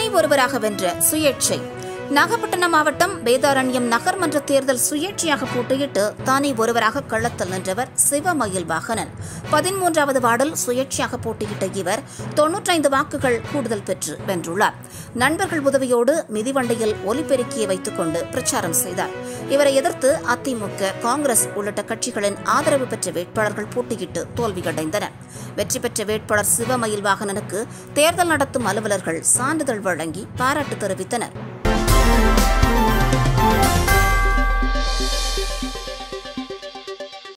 ஒருவராக வென்ற சுயேட்சை நாகப்பட்டினம் மாவட்டம் வேதாரண்யம் நகர்மன்ற தேர்தல் சுயேட்சையாக போட்டியிட்டு தானே ஒருவராக களத்தில் நின்றவர் சிவமயில் வாகனன் பதிமூன்றாவது வார்டில் சுயேட்சையாக போட்டியிட்ட இவர் தொன்னூற்றைந்து வாக்குகள் கூடுதல் பெற்று வென்றுள்ளார் நண்பர்கள் உதவியோடு மிதிவண்டியில் ஒலிபெருக்கியை வைத்துக் கொண்டு பிரச்சாரம் செய்தார் இவரை எதிர்த்து அதிமுக காங்கிரஸ் உள்ளிட்ட கட்சிகளின் ஆதரவு பெற்ற வேட்பாளர்கள் போட்டியிட்டு தோல்வியடைந்தனர் வெற்றி பெற்ற வேட்பாளர் சிவமயில் வாகனனுக்கு தேர்தல் நடத்தும் அலுவலர்கள் சான்றிதழ் வழங்கி பாராட்டு தெரிவித்தனர்